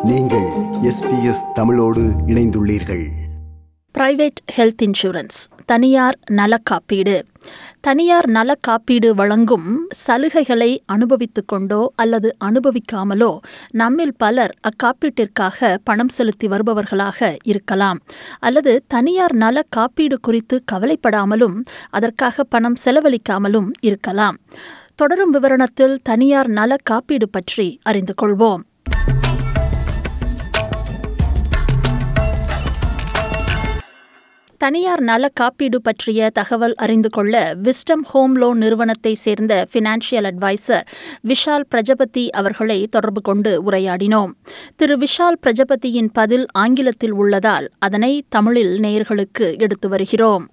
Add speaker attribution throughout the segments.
Speaker 1: நீங்கள் எஸ்பிஎஸ் தமிழோடு இணைந்துள்ளீர்கள்
Speaker 2: பிரைவேட் ஹெல்த் இன்சூரன்ஸ் தனியார் நல காப்பீடு தனியார் நல காப்பீடு வழங்கும் சலுகைகளை அனுபவித்துக் கொண்டோ அல்லது அனுபவிக்காமலோ நம்மில் பலர் அக்காப்பீட்டிற்காக பணம் செலுத்தி வருபவர்களாக இருக்கலாம் அல்லது தனியார் நல காப்பீடு குறித்து கவலைப்படாமலும் அதற்காக பணம் செலவழிக்காமலும் இருக்கலாம் தொடரும் விவரணத்தில் தனியார் நல காப்பீடு பற்றி அறிந்து கொள்வோம் தனியார் நல காப்பீடு பற்றிய தகவல் அறிந்து கொள்ள விஸ்டம் ஹோம் லோன் நிறுவனத்தை சேர்ந்த ஃபினான்ஷியல் அட்வைசர் விஷால் பிரஜபதி அவர்களை தொடர்பு கொண்டு உரையாடினோம் திரு விஷால் பிரஜபதியின் பதில் ஆங்கிலத்தில் உள்ளதால் அதனை தமிழில் நேயர்களுக்கு எடுத்து வருகிறோம்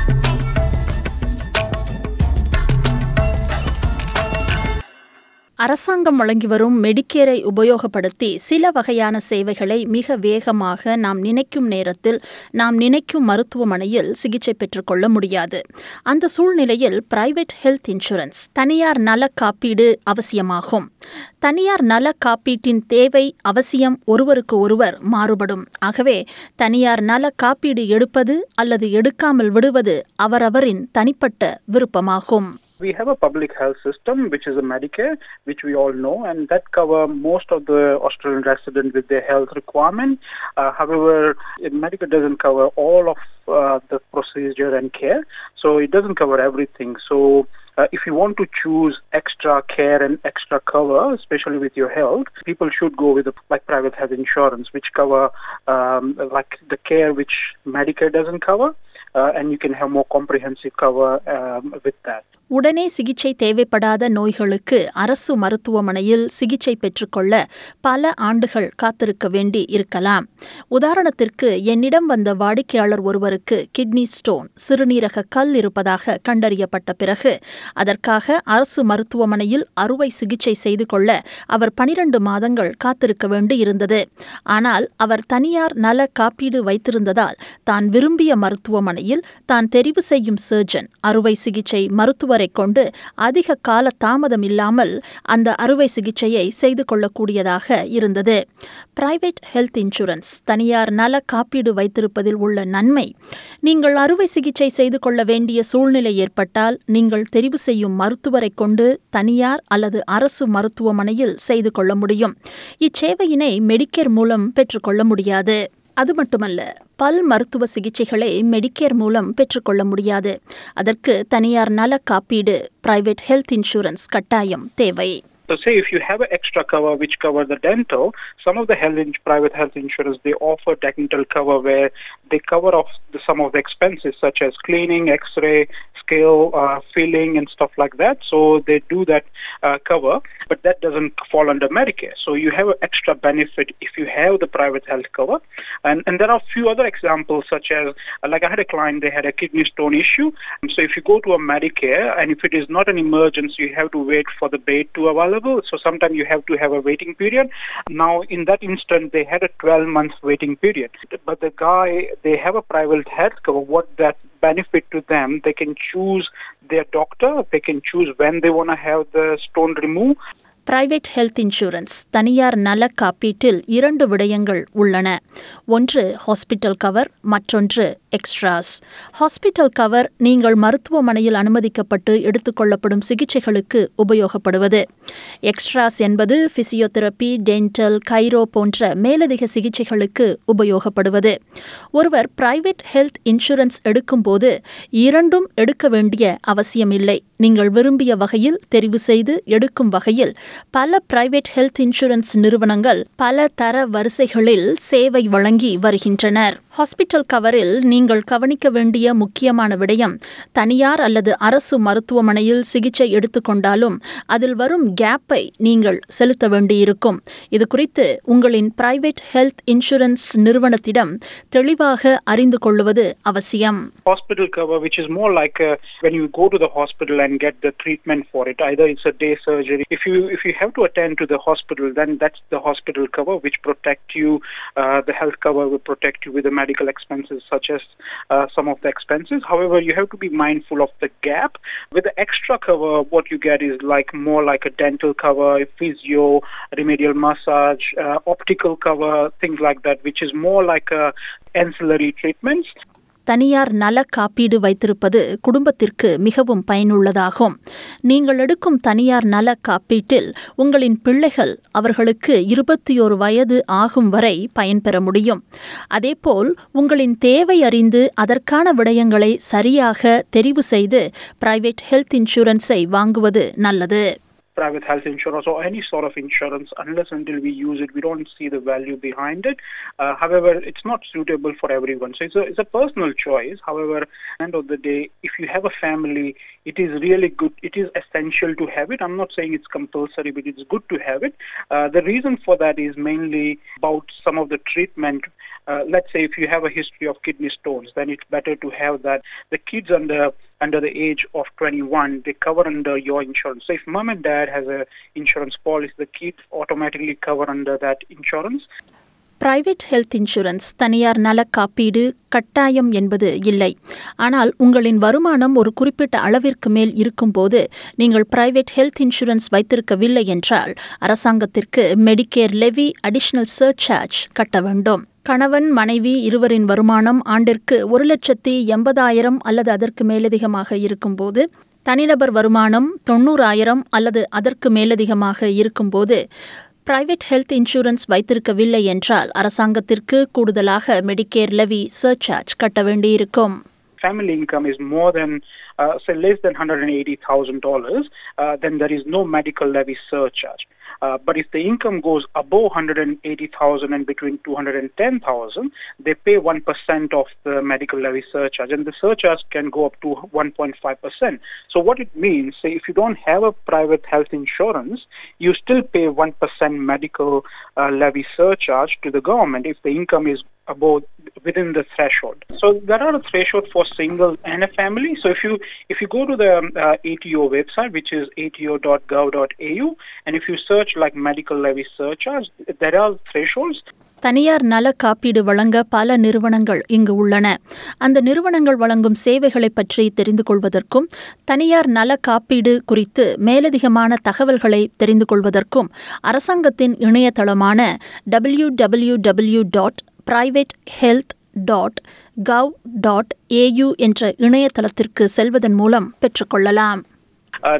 Speaker 2: அரசாங்கம் வழங்கி வரும் மெடிக்கேரை உபயோகப்படுத்தி சில வகையான சேவைகளை மிக வேகமாக நாம் நினைக்கும் நேரத்தில் நாம் நினைக்கும் மருத்துவமனையில் சிகிச்சை பெற்றுக்கொள்ள முடியாது அந்த சூழ்நிலையில் பிரைவேட் ஹெல்த் இன்சூரன்ஸ் தனியார் நல காப்பீடு அவசியமாகும் தனியார் நல காப்பீட்டின் தேவை அவசியம் ஒருவருக்கு ஒருவர் மாறுபடும் ஆகவே தனியார் நல காப்பீடு எடுப்பது அல்லது எடுக்காமல் விடுவது அவரவரின் தனிப்பட்ட விருப்பமாகும்
Speaker 3: We have a public health system, which is a Medicare, which we all know, and that cover most of the Australian residents with their health requirement. Uh, however, Medicare doesn't cover all of uh, the procedure and care, so it doesn't cover everything. So uh, if you want to choose extra care and extra cover, especially with your health, people should go with a, like private health insurance, which cover um, like the care which Medicare doesn't cover. Uh, and you can have more comprehensive cover um, with that.
Speaker 2: உடனே சிகிச்சை தேவைப்படாத நோய்களுக்கு அரசு மருத்துவமனையில் சிகிச்சை பெற்றுக்கொள்ள பல ஆண்டுகள் காத்திருக்க வேண்டி இருக்கலாம் உதாரணத்திற்கு என்னிடம் வந்த வாடிக்கையாளர் ஒருவருக்கு கிட்னி ஸ்டோன் சிறுநீரக கல் இருப்பதாக கண்டறியப்பட்ட பிறகு அதற்காக அரசு மருத்துவமனையில் அறுவை சிகிச்சை செய்து கொள்ள அவர் பனிரண்டு மாதங்கள் காத்திருக்க வேண்டி இருந்தது ஆனால் அவர் தனியார் நல காப்பீடு வைத்திருந்ததால் தான் விரும்பிய மருத்துவமனையில் தான் தெரிவு செய்யும் சர்ஜன் அறுவை சிகிச்சை மருத்துவரை கொண்டு அதிக கால தாமதம் இல்லாமல் அந்த அறுவை சிகிச்சையை செய்து கொள்ளக்கூடியதாக இருந்தது பிரைவேட் ஹெல்த் இன்சூரன்ஸ் தனியார் நல காப்பீடு வைத்திருப்பதில் உள்ள நன்மை நீங்கள் அறுவை சிகிச்சை செய்து கொள்ள வேண்டிய சூழ்நிலை ஏற்பட்டால் நீங்கள் தெரிவு செய்யும் மருத்துவரை கொண்டு தனியார் அல்லது அரசு மருத்துவமனையில் செய்து கொள்ள முடியும் இச்சேவையினை மெடிக்கேர் மூலம் பெற்றுக்கொள்ள முடியாது அது மட்டுமல்ல பல் மருத்துவ சிகிச்சைகளை மெடிக்கேர் மூலம் பெற்றுக்கொள்ள முடியாது அதற்கு தனியார் நல காப்பீடு பிரைவேட் ஹெல்த் இன்சூரன்ஸ் கட்டாயம் தேவை
Speaker 3: So say if you have an extra cover which cover the dental, some of the health in, private health insurance they offer dental cover where they cover off the, some of the expenses such as cleaning, X-ray, scale, uh, filling, and stuff like that. So they do that uh, cover, but that doesn't fall under Medicare. So you have an extra benefit if you have the private health cover, and and there are a few other examples such as uh, like I had a client they had a kidney stone issue. So if you go to a Medicare and if it is not an emergency, you have to wait for the bed to available. So sometimes you have to have a waiting period. Now in that instant they had a 12 month waiting period, but the guy they have a private health cover. What that benefit to them, they can choose their doctor. They can choose when they want to have the stone removed.
Speaker 2: Private health insurance தனியார் நல காப்பீட்டில் இரண்டு விடயங்கள் உள்ளன ஒன்று hospital cover மற்றொன்று extras hospital cover நீங்கள் மருத்துவமனையில் அனுமதிக்கப்பட்டு எடுத்துக்கொள்ளப்படும் சிகிச்சைகளுக்கு உபயோகப்படுவது எக்ஸ்ட்ராஸ் என்பது பிசியோதெரப்பி டென்டல் கைரோ போன்ற மேலதிக சிகிச்சைகளுக்கு உபயோகப்படுவது ஒருவர் பிரைவேட் ஹெல்த் இன்சூரன்ஸ் எடுக்கும்போது இரண்டும் எடுக்க வேண்டிய அவசியமில்லை நீங்கள் விரும்பிய வகையில் தெரிவு செய்து எடுக்கும் வகையில் பல பிரைவேட் ஹெல்த் இன்சூரன்ஸ் நிறுவனங்கள் பல தர வரிசைகளில் சேவை வழங்கி வருகின்றனர் ஹாஸ்பிட்டல் கவரில் நீங்கள் கவனிக்க வேண்டிய முக்கியமான விடயம் தனியார் அல்லது அரசு மருத்துவமனையில் சிகிச்சை எடுத்துக்கொண்டாலும் அதில் வரும் கேப்பை நீங்கள் செலுத்த வேண்டியிருக்கும் இது குறித்து உங்களின் பிரைவேட் ஹெல்த் இன்சூரன்ஸ் நிறுவனத்திடம் தெளிவாக அறிந்து கொள்வது அவசியம்
Speaker 3: Hospital cover, which is more like uh, when you go to the hospital and get the treatment for it. Either it's a day surgery. If you if you have to attend to the hospital, then that's the hospital cover which protect you. Uh, the health cover will protect you with the medical expenses, such as uh, some of the expenses. However, you have to be mindful of the gap. With the extra cover, what you get is like more like a dental cover, physio, remedial massage, uh, optical cover, things like that, which is more like a ancillary treatments.
Speaker 2: தனியார் நல காப்பீடு வைத்திருப்பது குடும்பத்திற்கு மிகவும் பயனுள்ளதாகும் நீங்கள் எடுக்கும் தனியார் நல காப்பீட்டில் உங்களின் பிள்ளைகள் அவர்களுக்கு இருபத்தியோரு வயது ஆகும் வரை பயன்பெற முடியும் அதேபோல் உங்களின் தேவை அறிந்து அதற்கான விடயங்களை சரியாக தெரிவு செய்து பிரைவேட் ஹெல்த் இன்சூரன்ஸை வாங்குவது நல்லது
Speaker 3: private health insurance or any sort of insurance unless until we use it we don't see the value behind it uh, however it's not suitable for everyone so it's a, it's a personal choice however at the end of the day if you have a family it is really good it is essential to have it i'm not saying it's compulsory but it's good to have it uh, the reason for that is mainly about some of the treatment uh, let's say if you have a history of kidney stones, then it's better to have that. The kids under under the age of 21, they cover under your insurance. So if mom and dad has a insurance policy, the kids automatically cover under that insurance.
Speaker 2: Private health insurance தனியார் நல காப்பீடு கட்டாயம் என்பது இல்லை ஆனால் உங்களின் வருமானம் ஒரு குறிப்பிட்ட அளவிற்கு மேல் இருக்கும்போது நீங்கள் பிரைவேட் ஹெல்த் இன்சூரன்ஸ் வைத்திருக்கவில்லை என்றால் அரசாங்கத்திற்கு மெடிக்கேர் லெவி அடிஷனல் சர்சார்ஜ் கட்ட வேண்டும் கணவன் மனைவி இருவரின் வருமானம் ஆண்டிற்கு ஒரு லட்சத்தி எண்பதாயிரம் அல்லது அதற்கு மேலதிகமாக இருக்கும்போது தனிநபர் வருமானம் தொண்ணூறாயிரம் அல்லது அதற்கு மேலதிகமாக இருக்கும்போது பிரைவேட் ஹெல்த் இன்சூரன்ஸ் வைத்திருக்கவில்லை என்றால் அரசாங்கத்திற்கு கூடுதலாக மெடிக்கேர் லெவி சர்சார்ஜ் கட்ட வேண்டியிருக்கும்
Speaker 3: family income is more than, uh, say, less than $180,000, uh, then there is no medical levy surcharge. Uh, but if the income goes above 180,000 and between 210,000, they pay 1% of the medical levy surcharge, and the surcharge can go up to 1.5%. So what it means, say, if you don't have a private health insurance, you still pay 1% medical uh, levy surcharge to the government if the income is above within the threshold. So there are a threshold for single and a family. So if you if you go to the uh, ATO website, which is ato.gov.au, and if you search like medical levy surcharge, there are thresholds.
Speaker 2: தனியார் நல காப்பீடு வழங்க பல நிறுவனங்கள் இங்கு உள்ளன அந்த நிறுவனங்கள் வழங்கும் சேவைகளை பற்றி தெரிந்து கொள்வதற்கும் தனியார் நல காப்பீடு குறித்து மேலதிகமான தகவல்களை தெரிந்து கொள்வதற்கும் அரசாங்கத்தின் இணையதளமான W W W dot private health dot gov dot AU என்ற இணையதளத்திற்கு செல்வதன் மூலம் பெற்றுக்கொள்ளலாம்
Speaker 3: Uh,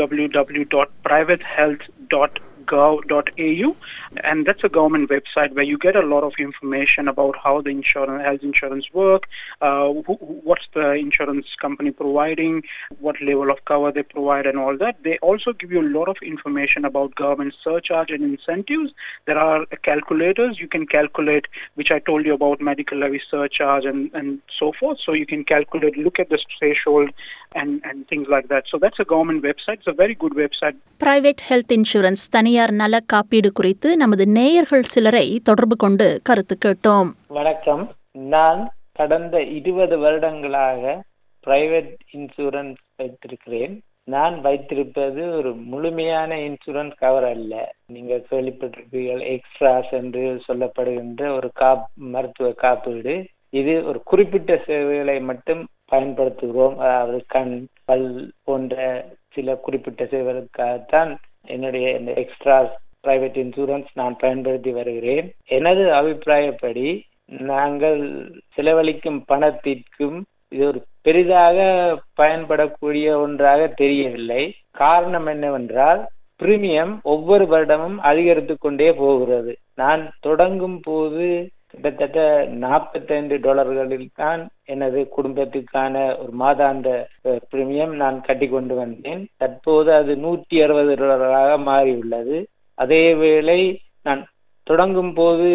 Speaker 3: www.privatehealth.gov.au and that's a government website where you get a lot of information about how the insurance health insurance work uh, who, what's the insurance company providing what level of cover they provide and all that they also give you a lot of information about government surcharge and incentives there are calculators you can calculate which i told you about medical levy surcharge and, and so forth so you can calculate look at the threshold and, and things like that so that's a government website it's a very good website
Speaker 2: private health insurance தனியார் நல காப்பீடு குறித்து நமது நேயர்கள் சிலரை தொடர்பு கொண்டு கருத்து கேட்டோம்
Speaker 4: வணக்கம் நான் கடந்த இருபது வருடங்களாக பிரைவேட் இன்சூரன்ஸ் வைத்திருக்கிறேன் நான் வைத்திருப்பது ஒரு முழுமையான இன்சூரன்ஸ் கவர் அல்ல நீங்க கேள்விப்பட்டிருப்பீர்கள் எக்ஸ்ட்ராஸ் என்று சொல்லப்படுகின்ற ஒரு காப் மருத்துவ காப்பீடு இது ஒரு குறிப்பிட்ட சேவைகளை மட்டும் பயன்படுத்துகிறோம் அதாவது கண் பல் போன்ற சில குறிப்பிட்ட சேவைகளுக்காகத்தான் என்னுடைய இந்த எக்ஸ்ட்ரா பிரைவேட் இன்சூரன்ஸ் நான் பயன்படுத்தி வருகிறேன் எனது அபிப்பிராயப்படி நாங்கள் செலவழிக்கும் பணத்திற்கும் இது ஒரு பெரிதாக பயன்படக்கூடிய ஒன்றாக தெரியவில்லை காரணம் என்னவென்றால் பிரீமியம் ஒவ்வொரு வருடமும் அதிகரித்து கொண்டே போகிறது நான் தொடங்கும் போது கிட்டத்தட்ட நாற்பத்தைந்து டாலர்களில் தான் எனது குடும்பத்துக்கான ஒரு மாதாந்த பிரீமியம் நான் கட்டி கொண்டு வந்தேன் தற்போது அது நூற்றி அறுபது டாலராக மாறியுள்ளது அதே வேளை நான் தொடங்கும் போது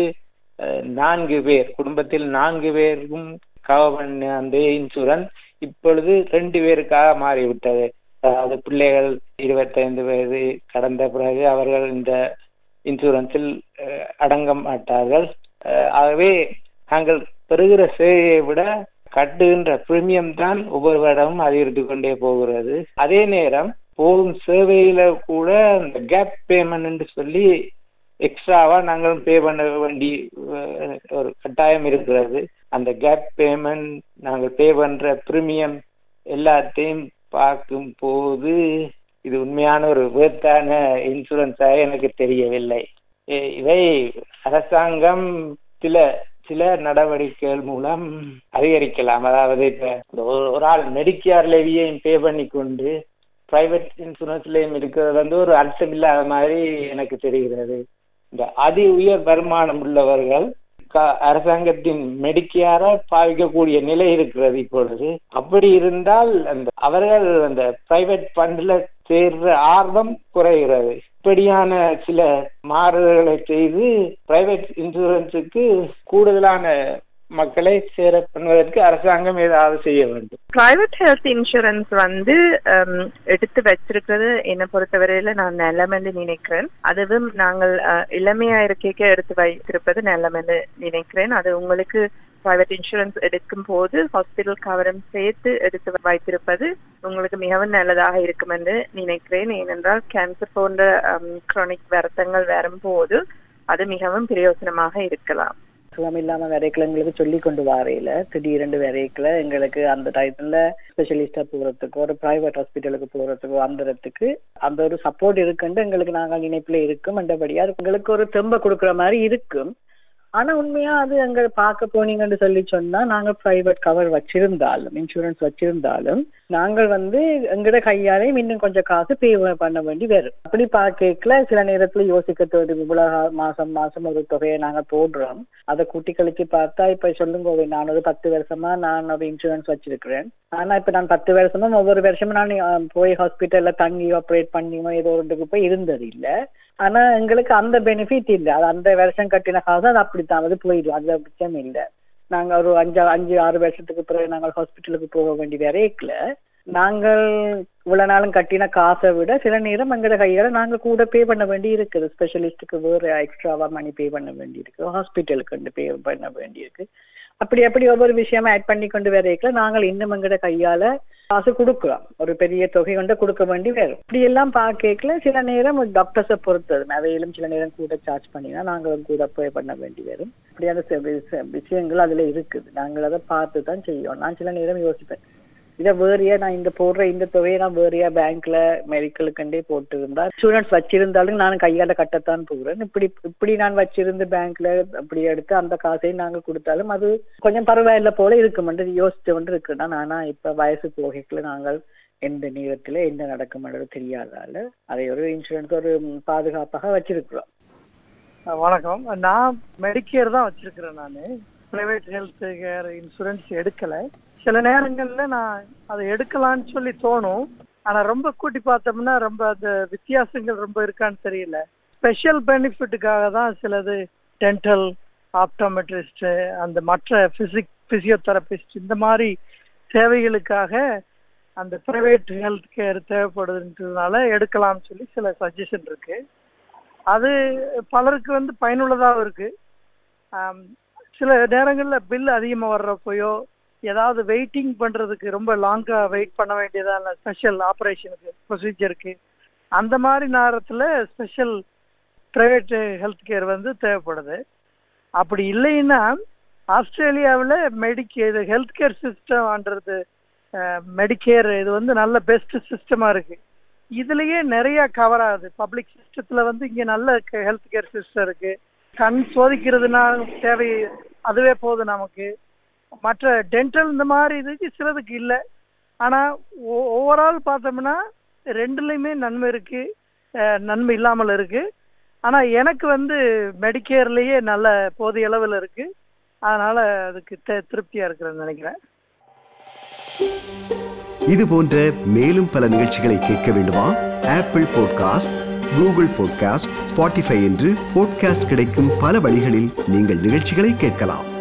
Speaker 4: நான்கு பேர் குடும்பத்தில் நான்கு பேருக்கும் கவர் பண்ண அந்த இன்சூரன்ஸ் இப்பொழுது ரெண்டு பேருக்காக மாறிவிட்டது அதாவது பிள்ளைகள் இருபத்தைந்து வயது கடந்த பிறகு அவர்கள் இந்த இன்சூரன்ஸில் அடங்க மாட்டார்கள் ஆகவே நாங்கள் பெறுகிற சேவையை விட கட்டுகின்ற பிரீமியம் தான் ஒவ்வொரு வருடமும் அதிகரித்து கொண்டே போகிறது அதே நேரம் போகும் சேவையில கூட இந்த கேப் பேமெண்ட் சொல்லி எக்ஸ்ட்ராவா நாங்கள் பே பண்ண வேண்டி ஒரு கட்டாயம் இருக்கிறது அந்த கேப் பேமெண்ட் நாங்கள் பே பண்ற பிரீமியம் எல்லாத்தையும் பார்க்கும் போது இது உண்மையான ஒரு வேர்த்தான இன்சூரன்ஸாக எனக்கு தெரியவில்லை இ- இதை அரசாங்கம் சில சில நடவடிக்கைகள் மூலம் அதிகரிக்கலாம் அதாவது இப்ப ஒரு- ஒரு ஆள் மெடிக்கேர் லெவியையும் பே பண்ணி கொண்டு பிரைவேட் இன்சூரன்ஸ்லயும் இருக்கிறது வந்து ஒரு அர்த்தம் இல்லாத மாதிரி எனக்கு தெரிகிறது இந்த அதி உயர் வருமானம் உள்ளவர்கள் க- அரசாங்கத்தின் மெடிக்கேரை பாவிக்கக்கூடிய நிலை இருக்கிறது இப்பொழுது அப்படி இருந்தால் அந்த அவர்கள் அந்த பிரைவேட் ஃபண்ட்ல சேர்ற ஆர்வம் குறைகிறது இப்படியான சில மாறுதல்களை செய்து பிரைவேட் இன்சூரன்ஸுக்கு கூடுதலான மக்களை சேர பண்ணுவதற்கு அரசாங்கம் ஏதாவது செய்ய வேண்டும்
Speaker 5: பிரைவேட் ஹெல்த் இன்சூரன்ஸ் வந்து ஹம், எடுத்து வச்சிருக்கிறது என்னை பொறுத்தவரையில நான் நிலமென்று நினைக்கிறேன் அதுவும் நாங்கள் அஹ், இளமையா இருக்கைக்கு எடுத்து வைத்திருப்பது நிலமென்று நினைக்கிறேன் அது உங்களுக்கு பிரைவேட் இன்சூரன்ஸ் எடுக்கும் போது ஹாஸ்பிட்டல் கவரம் சேர்த்து எடுத்து வைத்திருப்பது உங்களுக்கு மிகவும் நல்லதாக இருக்கும் என்று நினைக்கிறேன் ஏனென்றால் கேன்சர் போன்ற குரோனிக் வருத்தங்கள் வரும்போது அது மிகவும் பிரயோஜனமாக இருக்கலாம்
Speaker 6: சுகம் இல்லாம வரைக்கல எங்களுக்கு சொல்லி கொண்டு வாரையில திடீரெண்டு வரைக்கல எங்களுக்கு அந்த டயத்துல ஸ்பெஷலிஸ்டா போறதுக்கோ ஒரு பிரைவேட் ஹாஸ்பிட்டலுக்கு போறதுக்கோ அந்தரத்துக்கு அந்த ஒரு சப்போர்ட் இருக்குன்னு எங்களுக்கு நாங்கள் நினைப்புல இருக்கும் மற்றபடியா அது உங்களுக்கு ஒரு தெம்ப கொடுக்குற மாதிரி இருக்கும் ஆனா உண்மையா அது அங்க பார்க்க போனீங்கன்னு சொல்லி சொன்னா நாங்க பிரைவேட் கவர் வச்சிருந்தாலும் இன்சூரன்ஸ் வச்சிருந்தாலும் நாங்கள் வந்து எங்கட கையாலையும் இன்னும் கொஞ்சம் காசு பே பண்ண வேண்டி வரும் அப்படி பார்க்கல சில நேரத்துல யோசிக்க தோடும் இவ்வளவு மாசம் மாசம் ஒரு தொகையை நாங்க போடுறோம் அதை கூட்டி கழிச்சு பார்த்தா இப்ப சொல்லுங்க நான் ஒரு பத்து வருஷமா நான் ஒரு இன்சூரன்ஸ் வச்சிருக்கிறேன் ஆனா இப்ப நான் பத்து வருஷமா ஒவ்வொரு வருஷமும் நான் அஹ், போய் ஹாஸ்பிட்டல்ல தங்கி ஆப்ரேட் பண்ணியோ ஏதோ ஒன்றுக்கு போய் இருந்தது இல்ல ஆனா எங்களுக்கு அந்த பெனிஃபிட் இல்ல அது அந்த வருஷம் கட்டின காசு அது அப்படித்தான் அது போயிடும் அது பிரச்சனை இல்ல நாங்க ஒரு அஞ்சு அஞ்சு ஆறு வருஷத்துக்கு பிறகு நாங்கள் ஹாஸ்பிட்டலுக்கு போக வேண்டிய வரைக்கல நாங்கள் இவ்வளவு நாளும் கட்டின காசை விட சில நேரம் எங்கட கையால நாங்க கூட பே பண்ண வேண்டி இருக்குது ஸ்பெஷலிஸ்டுக்கு வேற எக்ஸ்ட்ராவா மணி பே பண்ண வேண்டி இருக்கு ஹாஸ்பிட்டலுக்கு பே பண்ண வேண்டி இருக்கு அப்படி அப்படி ஒவ்வொரு விஷயமா ஆட் பண்ணி கொண்டு வரைக்கல நாங்கள் இன்னும் எங்கட கையால காசு கொடுக்கலாம் ஒரு பெரிய தொகை கொண்டு கொடுக்க வேண்டி வரும் இப்படி எல்லாம் பார்க்கல சில நேரம் டாக்டர்ஸை பொறுத்தது அவையிலும் சில நேரம் கூட சார்ஜ் பண்ணினா நாங்கள் கூட பே பண்ண வேண்டி வரும் இப்படியான சில விஷ- விஷயங்கள் அதுல இருக்குது நாங்கள் அதை பார்த்து தான் செய்யோம் நான் சில நேரம் யோசிப்பேன் இதை வேறையா நான் இந்த போடுற இந்த தொகையை நான் வேறையா பேங்க்ல மெடிக்கலுக்கண்டே போட்டு இருந்தா இன்சூரன்ஸ் வச்சிருந்தாலும் நான் கையால கட்டத்தான் போகிறேன் இப்படி இப்படி நான் வச்சிருந்து பேங்க்ல அப்படி எடுத்து அந்த காசையும் நாங்க கொடுத்தாலும் அது கொஞ்சம் பரவாயில்ல போல இருக்குமென்று யோசிச்சு கொண்டு இருக்குன்னா ஆனா இப்ப வயசு போகைக்குள்ள நாங்கள் எந்த நேரத்துல என்ன நடக்கும்ன்றது தெரியாதால அதை ஒரு இன்சூரன்ஸ் ஒரு பாதுகாப்பாக வச்சிருக்கிறோம்
Speaker 7: அஹ் வணக்கம் நான் மெடிக்கேர் தான் வச்சிருக்கிறேன் நான் பிரைவேட் ஹெல்த் கேர் இன்சூரன்ஸ் எடுக்கல சில நேரங்கள்ல நான் அதை எடுக்கலாம்னு சொல்லி தோணும் ஆனா ரொம்ப கூட்டி பார்த்தோம்னா ரொம்ப அந்த வித்தியாசங்கள் ரொம்ப இருக்கான்னு தெரியல ஸ்பெஷல் பெனிஃபிட்டுக்காக தான் சிலது டென்டல் ஆப்டோமெட்ரிஸ்ட் அந்த மற்ற பிசிக் பிசியோதெரபிஸ்ட் இந்த மாதிரி சேவைகளுக்காக அந்த பிரைவேட் ஹெல்த் கேர் தேவைப்படுதுன்றதுனால எடுக்கலாம்னு சொல்லி சில சஜஷன் இருக்கு அது பலருக்கு வந்து பயனுள்ளதாகவும் இருக்கு ஆம், சில நேரங்களில் பில் அதிகமாக வர்றப்போயோ ஏதாவது வெயிட்டிங் பண்ணுறதுக்கு ரொம்ப லாங்காக வெயிட் பண்ண வேண்டியதான ஸ்பெஷல் ஆப்ரேஷனுக்கு ப்ரொசீஜருக்கு அந்த மாதிரி நேரத்தில் ஸ்பெஷல் ப்ரைவேட் ஹெல்த் கேர் வந்து தேவைப்படுது அப்படி இல்லைன்னா ஆஸ்திரேலியாவில் மெடிக்கே இது ஹெல்த் கேர் சிஸ்டம்ன்றது மெடிக்கேர் இது வந்து நல்ல பெஸ்ட் சிஸ்டமாக இருக்கு இதுலயே நிறைய கவர் ஆகுது பப்ளிக் சிஸ்டத்துல வந்து இங்க நல்ல ஹெல்த் கேர் சிஸ்டம் இருக்கு கண் சோதிக்கிறதுனா தேவை அதுவே போதும் நமக்கு மற்ற டென்டல் இந்த மாதிரி இதுக்கு சிலதுக்கு இல்லை ஆனா ஓவரால் பார்த்தோம்னா ரெண்டுலையுமே நன்மை இருக்கு அஹ், நன்மை இல்லாமல் இருக்கு ஆனா எனக்கு வந்து மெடிக்கேர்லயே நல்ல போதிய அளவில் இருக்கு அதனால அதுக்கு த- திருப்தியா இருக்கிறேன்னு நினைக்கிறேன்
Speaker 1: இது போன்ற மேலும் பல நிகழ்ச்சிகளை கேட்க வேண்டுமா Apple podcast Google podcast Spotify என்று பாட்காஸ்ட் கிடைக்கும் பல வழிகளில் நீங்கள் நிகழ்ச்சிகளை கேட்கலாம்